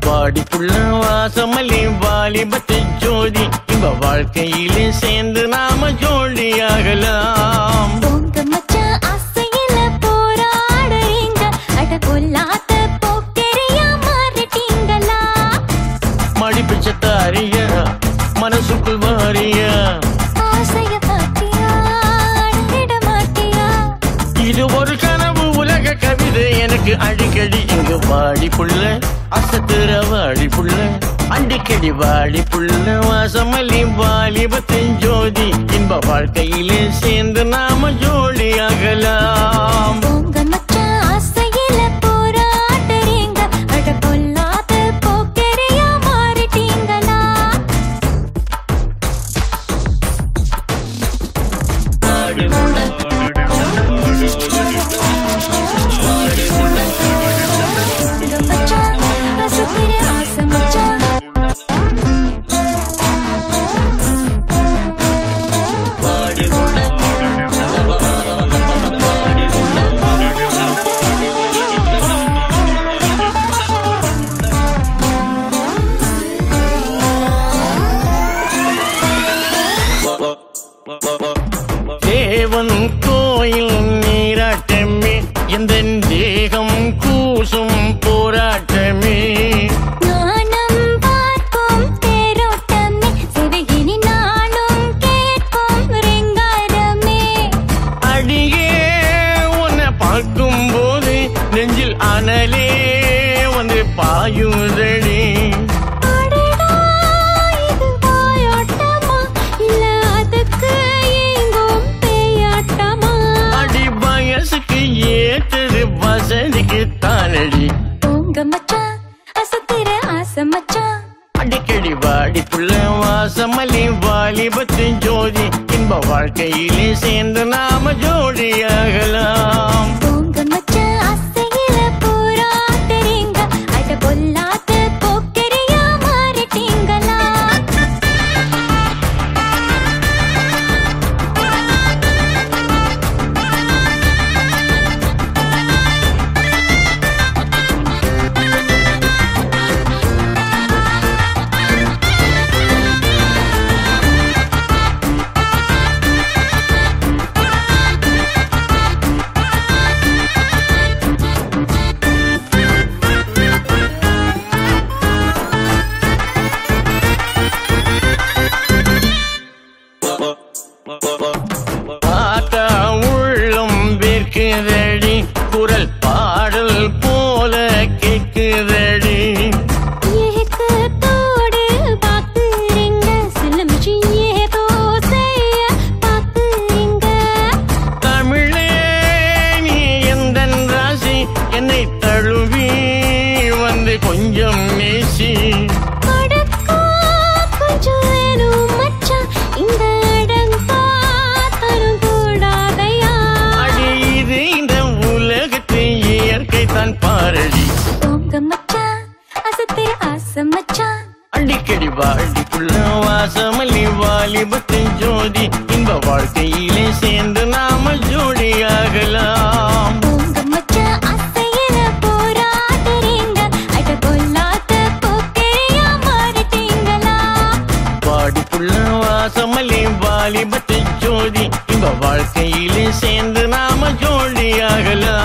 வாடிப்புள்ள வாசமல்லி வாலிபத்து ஜோதி இவ வாழ்க்கையிலே சேர்ந்து நாம ஜோடியாகலாம் உங்க மச்சான் ஆசையில போராடுறீங்க அட கொல்லாத போக்கரியா மாறிட்டீங்களா மடிப்பிச்ச தாரிய மனசுக்குள் வாரிய ஆசைய பாத்தியா அடங்கிட மாட்டியா இது ஒரு கனவு உலக கவிதை எனக்கு அடிக்கடி இங்கு வாடி புள்ள அசத்துற வாடி புள்ள அடிக்கடி வாடி புள்ள வாசமல்லி வாலிபத்தின் ஜோதி இன்ப வாழ்க்கையிலே சேர்ந்து நாம ஜோடியாகலாம் உங்க மச்சான் ஆசையில போராடுறீங்க அட கொல்லாத போக்கரியா மாறிட்டீங்களா உங்க மச்சான் ஆசைக்கிற ஆசை மச்சான் தேவன் கோயில் நீராட்டமே எந்த தேகம் கூசும் போராட்டமே நாணம் பார்க்கும் தேரோட்டமே சிவகிரி நாளும் கேட்கும் ரிங்காரமே அடியே உன்னை பார்க்கும் போது நெஞ்சில் அனலே வந்து பாயுதடி அடடா இது வாயாட்டமா இல்ல அதுக்கு ஏங்கும் பேயாட்டமா அடி வயசுக்கு ஏற்றது வசதிக்கு தானடி உங்க மச்சான் அசத்திர ஆசை மச்சான் அடிக்கடி வாடி புள்ள வாசமல்லி வாலிபத்தின் ஜோதி இன்ப வாழ்க்கையிலே சேர்ந்து நாம ஜோடியாகலாம் உங்க மச்சான் ஆசையில போராடுறீங்க அட கொல்லாத போக்கரியா மாறிட்டீங்களா பார்த்தா உள்ளம் வேர்க்குதடி குரல் பாடல் போல கேட்குதடி ஏக்கத்தோடு பாக்குறீங்க சில மிஷின் ஏதோ செய்ய பாக்குறீங்க தமிழே நீ எந்த ராசி என்னை தழுவி வந்து கொஞ்சம் நேசி அடக்கா கொஞ்சம் வேணும் மச்சான் இந்த அடங்கா தரும் கூடாதையா அடி இது இந்த உலகத்து இயற்கை தான் பாரடி உங்க மச்சான் அசத்திர ஆசை மச்சான் அடிக்கடி வாடிக்குள்ள வாசமல்லி வாலிபத்தின் ஜோதி இன்ப வாழ்க்கையிலே சேர்ந்து நாம ஜோடியாகலாம் உங்க மச்சான் ஆசையில போராடுறீங்க அட கொல்லாத போக்கரியா மாறிட்டீங்களா வாடிக்குள்ள வாசமல்லி வாலிபத்தின் ஜோதி இன்ப வாழ்க்கையிலே சேர்ந்து நாம ஜோடியாகலாம்